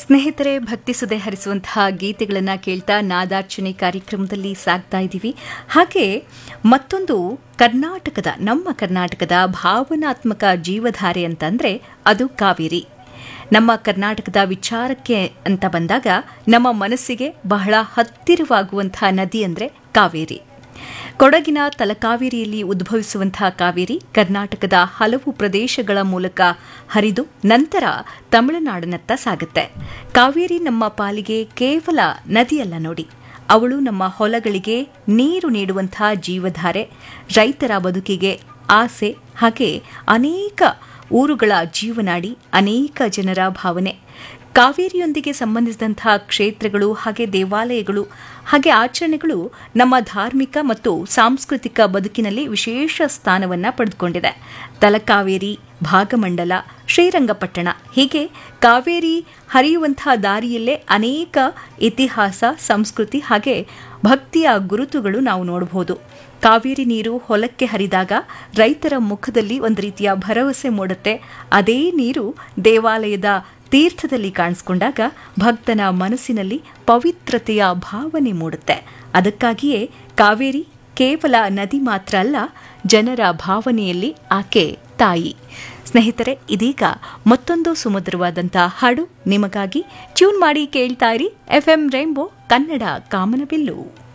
ಸ್ನೇಹಿತರೆ ಭಕ್ತಿ ಸುದೆ ಹರಿಸುವಂತಹ ಗೀತೆಗಳನ್ನು ಕೇಳ್ತಾ ನಾದಾರ್ಚನೆ ಕಾರ್ಯಕ್ರಮದಲ್ಲಿ ಸಾಗ್ತಾ ಇದ್ದೀವಿ ಹಾಗೆ ಮತ್ತೊಂದು ಕರ್ನಾಟಕದ ನಮ್ಮ ಕರ್ನಾಟಕದ ಭಾವನಾತ್ಮಕ ಜೀವಧಾರೆ ಅಂತಂದ್ರೆ ಅದು ಕಾವೇರಿ ನಮ್ಮ ಕರ್ನಾಟಕದ ವಿಚಾರಕ್ಕೆ ಅಂತ ಬಂದಾಗ ನಮ್ಮ ಮನಸ್ಸಿಗೆ ಬಹಳ ಹತ್ತಿರವಾಗುವಂತಹ ನದಿ ಅಂದರೆ ಕಾವೇರಿ ಕೊಡಗಿನ ತಲಕಾವೇರಿಯಲ್ಲಿ ಉದ್ಭವಿಸುವಂತಹ ಕಾವೇರಿ ಕರ್ನಾಟಕದ ಹಲವು ಪ್ರದೇಶಗಳ ಮೂಲಕ ಹರಿದು ನಂತರ ತಮಿಳುನಾಡಿನತ್ತ ಸಾಗುತ್ತೆ ಕಾವೇರಿ ನಮ್ಮ ಪಾಲಿಗೆ ಕೇವಲ ನದಿಯಲ್ಲ ನೋಡಿ ಅವಳು ನಮ್ಮ ಹೊಲಗಳಿಗೆ ನೀರು ನೀಡುವಂತಹ ಜೀವಧಾರೆ ರೈತರ ಬದುಕಿಗೆ ಆಸೆ ಹಾಗೆ ಅನೇಕ ಊರುಗಳ ಜೀವನಾಡಿ ಅನೇಕ ಜನರ ಭಾವನೆ ಕಾವೇರಿಯೊಂದಿಗೆ ಸಂಬಂಧಿಸಿದಂತಹ ಕ್ಷೇತ್ರಗಳು ಹಾಗೆ ದೇವಾಲಯಗಳು ಹಾಗೆ ಆಚರಣೆಗಳು ನಮ್ಮ ಧಾರ್ಮಿಕ ಮತ್ತು ಸಾಂಸ್ಕೃತಿಕ ಬದುಕಿನಲ್ಲಿ ವಿಶೇಷ ಸ್ಥಾನವನ್ನು ಪಡೆದುಕೊಂಡಿದೆ ತಲಕಾವೇರಿ ಭಾಗಮಂಡಲ ಶ್ರೀರಂಗಪಟ್ಟಣ ಹೀಗೆ ಕಾವೇರಿ ಹರಿಯುವಂತಹ ದಾರಿಯಲ್ಲೇ ಅನೇಕ ಇತಿಹಾಸ ಸಂಸ್ಕೃತಿ ಹಾಗೆ ಭಕ್ತಿಯ ಗುರುತುಗಳು ನಾವು ನೋಡಬಹುದು ಕಾವೇರಿ ನೀರು ಹೊಲಕ್ಕೆ ಹರಿದಾಗ ರೈತರ ಮುಖದಲ್ಲಿ ಒಂದು ರೀತಿಯ ಭರವಸೆ ಮೂಡುತ್ತೆ ಅದೇ ನೀರು ದೇವಾಲಯದ ತೀರ್ಥದಲ್ಲಿ ಕಾಣಿಸ್ಕೊಂಡಾಗ ಭಕ್ತನ ಮನಸ್ಸಿನಲ್ಲಿ ಪವಿತ್ರತೆಯ ಭಾವನೆ ಮೂಡುತ್ತೆ ಅದಕ್ಕಾಗಿಯೇ ಕಾವೇರಿ ಕೇವಲ ನದಿ ಮಾತ್ರ ಅಲ್ಲ ಜನರ ಭಾವನೆಯಲ್ಲಿ ಆಕೆ ತಾಯಿ ಸ್ನೇಹಿತರೆ ಇದೀಗ ಮತ್ತೊಂದು ಸುಮಧುರವಾದಂತಹ ಹಾಡು ನಿಮಗಾಗಿ ಟ್ಯೂನ್ ಮಾಡಿ ಕೇಳ್ತಾ ಇರಿ ಎಫ್ಎಂ ರೈನ್ಬೋ ಕನ್ನಡ ಕಾಮನಬಿಲ್ಲು